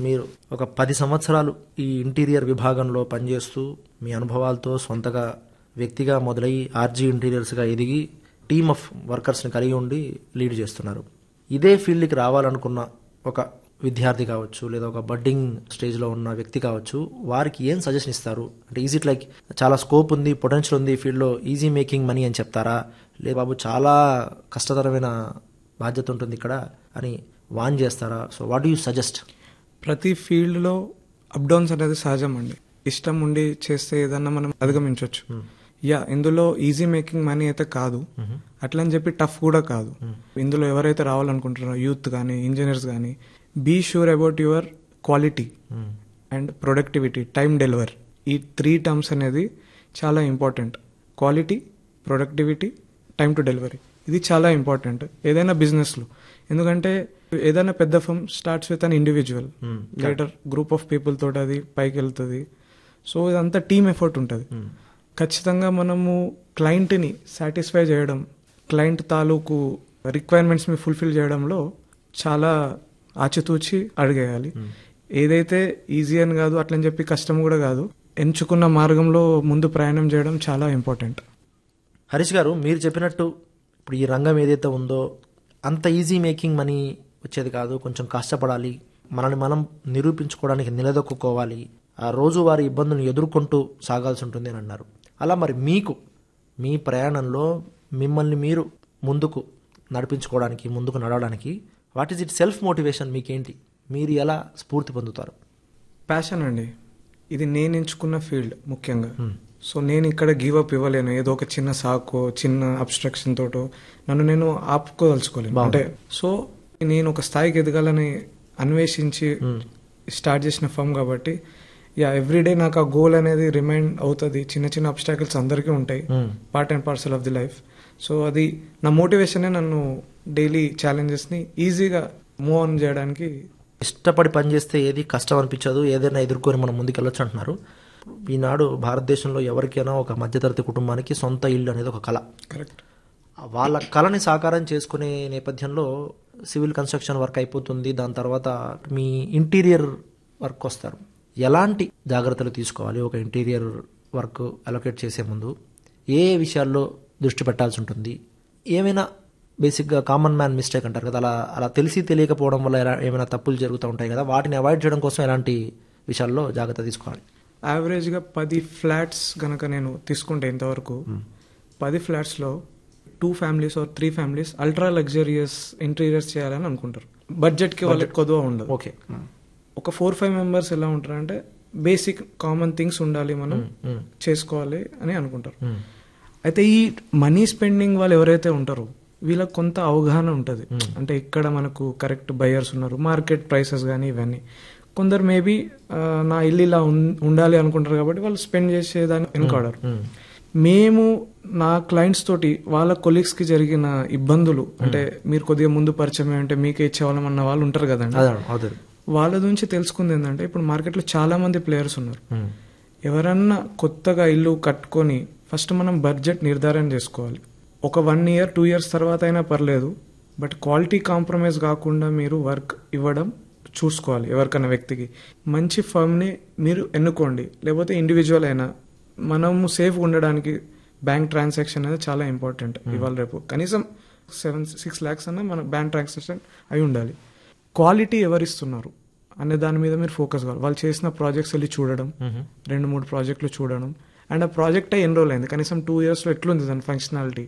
మీరు ఒక పది సంవత్సరాలు ఈ ఇంటీరియర్ విభాగంలో పనిచేస్తూ మీ అనుభవాలతో సొంతగా వ్యక్తిగా మొదలయ్యి ఆర్జీ ఇంటీరియర్స్గా ఎదిగి టీమ్ ఆఫ్ వర్కర్స్ని కలిగి ఉండి లీడ్ చేస్తున్నారు ఇదే ఫీల్డ్కి రావాలనుకున్న ఒక విద్యార్థి కావచ్చు లేదా ఒక బడ్డింగ్ స్టేజ్లో ఉన్న వ్యక్తి కావచ్చు వారికి ఏం సజెషన్ ఇస్తారు అంటే ఈజీ ఇట్ లైక్ చాలా స్కోప్ ఉంది పొటెన్షియల్ ఉంది ఈ ఫీల్డ్లో ఈజీ మేకింగ్ మనీ అని చెప్తారా లేదు బాబు చాలా కష్టతరమైన బాధ్యత ఉంటుంది ఇక్కడ అని వాన్ చేస్తారా సో వాట్ యూ సజెస్ట్ ప్రతి ఫీల్డ్లో అప్ డౌన్స్ అనేది సహజం అండి ఇష్టం ఉండి చేస్తే ఏదన్నా మనం అధిగమించవచ్చు యా ఇందులో ఈజీ మేకింగ్ మనీ అయితే కాదు అట్లా అని చెప్పి టఫ్ కూడా కాదు ఇందులో ఎవరైతే రావాలనుకుంటున్నారో యూత్ కానీ ఇంజనీర్స్ కానీ be sure about your quality and productivity time deliver ఈ త్రీ టర్మ్స్ అనేది చాలా important quality productivity time to delivery ఇది చాలా ఇంపార్టెంట్ ఏదైనా బిజినెస్లో ఎందుకంటే ఏదైనా పెద్ద firm starts with an individual greater group of people తోటి అది పైకి వెళ్తుంది సో ఇదంతా టీమ్ ఎఫర్ట్ ఉంటుంది ఖచ్చితంగా మనము క్లయింట్ని సాటిస్ఫై చేయడం క్లయింట్ తాలూకు రిక్వైర్మెంట్స్ని ఫుల్ఫిల్ చేయడంలో చాలా ఆచితూచి అడిగేయాలి ఏదైతే ఈజీ అని కాదు అట్లని చెప్పి కష్టం కూడా కాదు ఎంచుకున్న మార్గంలో ముందు ప్రయాణం చేయడం చాలా ఇంపార్టెంట్ హరీష్ గారు మీరు చెప్పినట్టు ఇప్పుడు ఈ రంగం ఏదైతే ఉందో అంత ఈజీ మేకింగ్ మనీ వచ్చేది కాదు కొంచెం కష్టపడాలి మనల్ని మనం నిరూపించుకోవడానికి నిలదొక్కుకోవాలి ఆ రోజువారి ఇబ్బందులను ఎదుర్కొంటూ సాగాల్సి ఉంటుంది అని అన్నారు అలా మరి మీకు మీ ప్రయాణంలో మిమ్మల్ని మీరు ముందుకు నడిపించుకోవడానికి ముందుకు నడవడానికి what is it self motivation మీకేంటి మీరు ఎలా స్ఫూర్తి పొందుతారు ప్యాషన్ అండి ఇది నేను ఎంచుకున్న ఫీల్డ్ ముఖ్యంగా సో నేను ఇక్కడ గివ్ అప్ ఇవ్వలేను ఏదో ఒక చిన్న సాకో చిన్న అబ్స్ట్రక్షన్ తోటో నన్ను నేను ఆపుకోదలుచుకోలేను అంటే సో నేను ఒక స్థాయికి ఎదగాలని అన్వేషించి స్టార్ట్ చేసిన ఫర్మ్ కాబట్టి యా ఎవ్రీడే నాకు ఆ గోల్ అనేది రిమైండ్ అవుతుంది చిన్న చిన్న అబ్స్టాకిల్స్ అందరికీ ఉంటాయి part and parcel of the life so అది నా మోటివేషనే నన్ను డైలీ ఛాలెంజెస్ని ఈజీగా మూవ్ ఆన్ చేయడానికి ఇష్టపడి పనిచేస్తే ఏది కష్టం అనిపించదు ఏదైనా ఎదుర్కొని మనం ముందుకెళ్ళొచ్చు అంటున్నారు ఈనాడు భారతదేశంలో ఎవరికైనా ఒక మధ్యతరగతి కుటుంబానికి సొంత ఇల్లు అనేది ఒక కళ కరెక్ట్ వాళ్ళ కళని సాకారం చేసుకునే నేపథ్యంలో సివిల్ కన్స్ట్రక్షన్ వర్క్ అయిపోతుంది దాని తర్వాత మీ ఇంటీరియర్ వర్క్ వస్తారు ఎలాంటి జాగ్రత్తలు తీసుకోవాలి ఒక ఇంటీరియర్ వర్క్ అలొకేట్ చేసే ముందు ఏ విషయాల్లో దృష్టి పెట్టాల్సి ఉంటుంది ఏమైనా బేసిక్గా కామన్ మ్యాన్ మిస్టేక్ అంటారు కదా అలా అలా తెలిసి తెలియకపోవడం వల్ల ఎలా ఏమైనా తప్పులు జరుగుతూ ఉంటాయి కదా వాటిని అవాయిడ్ చేయడం కోసం ఎలాంటి విషయాల్లో జాగ్రత్త తీసుకోవాలి యావరేజ్గా పది ఫ్లాట్స్ గనక నేను తీసుకుంటే ఇంతవరకు పది ఫ్లాట్స్లో two families or three families ultra luxurious interiors చేయాలని అనుకుంటారు బడ్జెట్కి వాళ్ళకి కొద్దువ ఉండదు ఓకే ఒక ఫోర్ ఫైవ్ మెంబర్స్ ఎలా ఉంటారంటే బేసిక్ కామన్ థింగ్స్ ఉండాలి మనం చేసుకోవాలి అని అనుకుంటారు అయితే ఈ మనీ స్పెండింగ్ వాళ్ళు ఎవరైతే ఉంటారో వీళ్ళకి కొంత అవగాహన ఉంటుంది అంటే ఇక్కడ మనకు కరెక్ట్ బయర్స్ ఉన్నారు మార్కెట్ ప్రైసెస్ కానీ ఇవన్నీ కొందరు మేబీ నా ఇల్లు ఇలా ఉన్- ఉండాలి అనుకుంటారు కాబట్టి వాళ్ళు స్పెండ్ చేసేదాన్ని వెనుకాడరు మేము నా క్లయింట్స్ తోటి వాళ్ళ కొలీగ్స్ కి జరిగిన ఇబ్బందులు అంటే మీరు కొద్దిగా ముందు పరిచయం అంటే మీకే ఇచ్చేవాళ్ళం అన్న వాళ్ళు ఉంటారు కదండి అదే అవుతుంది వాళ్ళ నుంచి తెలుసుకుంది ఏంటంటే ఇప్పుడు మార్కెట్లో చాలా మంది ప్లేయర్స్ ఉన్నారు ఎవరన్నా కొత్తగా ఇల్లు కట్టుకొని ఫస్ట్ మనం బడ్జెట్ నిర్ధారణ చేసుకోవాలి ఒక వన్ ఇయర్ టూ ఇయర్స్ తర్వాత అయినా పర్లేదు బట్ క్వాలిటీ కాంప్రమైజ్ కాకుండా మీరు వర్క్ ఇవ్వడం చూసుకోవాలి ఎవరికైనా వ్యక్తికి మంచి ఫర్మ్ని మీరు ఎన్నుకోండి లేకపోతే ఇండివిజువల్ అయినా మనము సేఫ్ ఉండడానికి బ్యాంక్ ట్రాన్సాక్షన్ అనేది చాలా ఇంపార్టెంట్ ఇవాళ రేపు కనీసం సెవెన్ సిక్స్ ల్యాక్స్ అన్న మన బ్యాంక్ ట్రాన్సాక్షన్ అయి ఉండాలి క్వాలిటీ ఎవరిస్తున్నారు అనే దాని మీద మీరు ఫోకస్ కావాలి వాళ్ళు చేసిన ప్రాజెక్ట్స్ వెళ్ళి చూడడం రెండు మూడు ప్రాజెక్టులు చూడడం అండ్ ఆ ప్రాజెక్ట్ ఎన్రోల్ అయింది కనీసం టూ ఇయర్స్లో ఎట్లుంది దాని ఫంక్షనాలిటీ